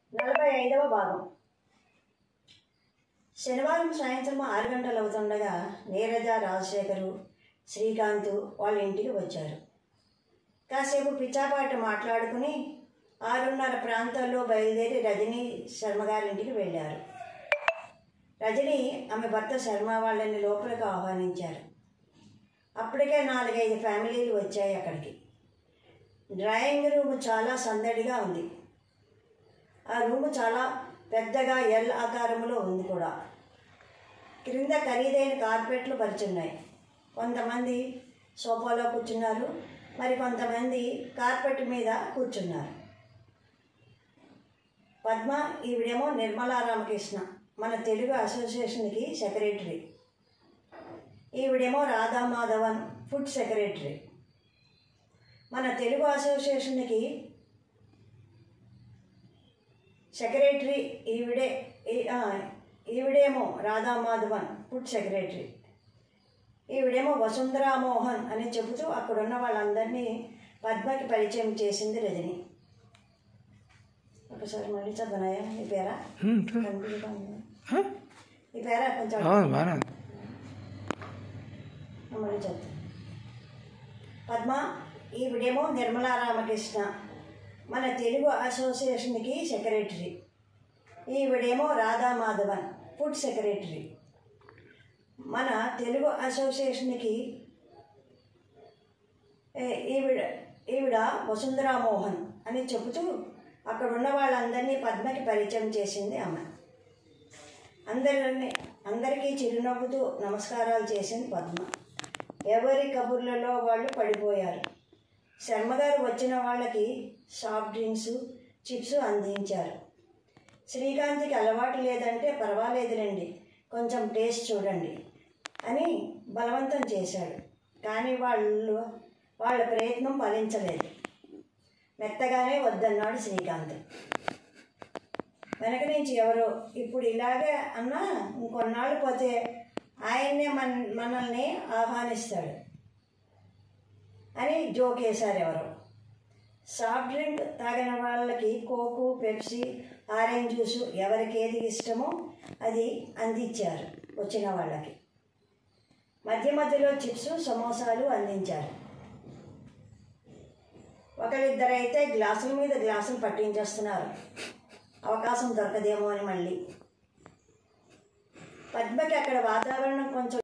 నలభై ఐదవ భాగం శనివారం సాయంత్రం ఆరు గంటలు అవుతుండగా నీరజ రాజశేఖరు శ్రీకాంత్ వాళ్ళ ఇంటికి వచ్చారు కాసేపు పిచ్చాపాట మాట్లాడుకుని ఆరున్నర ప్రాంతాల్లో బయలుదేరి రజనీ శర్మ గారింటికి వెళ్ళారు రజని ఆమె భర్త శర్మ వాళ్ళని లోపలికి ఆహ్వానించారు అప్పటికే నాలుగైదు ఫ్యామిలీలు వచ్చాయి అక్కడికి డ్రాయింగ్ రూమ్ చాలా సందడిగా ఉంది ఆ రూమ్ చాలా పెద్దగా ఎల్ ఆకారంలో ఉంది కూడా క్రింద ఖరీదైన కార్పెట్లు పరిచున్నాయి కొంతమంది సోఫాలో కూర్చున్నారు మరి కొంతమంది కార్పెట్ మీద కూర్చున్నారు పద్మ ఈవిడేమో నిర్మలా రామకృష్ణ మన తెలుగు అసోసియేషన్కి సెక్రటరీ ఈవిడేమో రాధామాధవన్ ఫుడ్ సెక్రటరీ మన తెలుగు అసోసియేషన్కి సెక్రటరీ ఈవిడే ఈ- ఆ, ఈవిడేమో రాధామాధవన్ ఫుడ్ సెక్రటరీ ఈవిడేమో వసుంధరా మోహన్ అని చెబుతూ అక్కడున్న వాళ్ళందరినీ పద్మకి పరిచయం చేసింది రజని ఒకసారి మళ్ళీ చదవనాయా ఈ పేరా కనిపించడం ఈ పేరా కొంచెం బాగా మళ్ళీ చదువు పద్మ ఈవిడేమో నిర్మలా రామకృష్ణ మన తెలుగు అసోసియేషన్కి సెక్రటరీ ఈవిడేమో రాధా మాధవన్ ఫుడ్ సెక్రటరీ మన తెలుగు అసోసియేషన్కి ఏ- ఈవిడ ఈవిడ వసుంధరా మోహన్ అని చెబుతూ అక్కడ ఉన్న వాళ్ళందరినీ పద్మకి పరిచయం చేసింది ఆమె అందరిని అందరికీ చిరునవ్వుతూ నమస్కారాలు చేసింది పద్మ ఎవరి కబుర్లలో వాళ్ళు పడిపోయారు శర్మగారు వచ్చిన వాళ్ళకి సాఫ్ట్ డ్రింక్స్ చిప్స్ అందించారు శ్రీకాంత్కి అలవాటు లేదంటే పర్వాలేదులేండి కొంచెం టేస్ట్ చూడండి అని బలవంతం చేశాడు కానీ వాళ్ళు వాళ్ళ ప్రయత్నం ఫలించలేదు మెత్తగానే వద్దన్నాడు శ్రీకాంత్ వెనక నుంచి ఎవరో ఇప్పుడు ఇలాగే అన్నా ఇంకొన్నాళ్ళు పోతే ఆయన్నే మన మనల్ని ఆహ్వానిస్తాడు అని జోకేశారు ఎవరో సాఫ్ట్ డ్రింక్ తాగిన వాళ్ళకి కోకు పెప్సీ ఆరెంజ్ జ్యూసు ఎవరికి ఏది ఇష్టమో అది అందించారు వచ్చిన వాళ్ళకి మధ్య మధ్యలో చిప్స్ సమోసాలు అందించారు ఒకరిద్దరైతే గ్లాసుల మీద గ్లాసులు పట్టించేస్తున్నారు అవకాశం దొరకదేమో అని మళ్ళీ పద్మకి అక్కడ వాతావరణం కొంచెం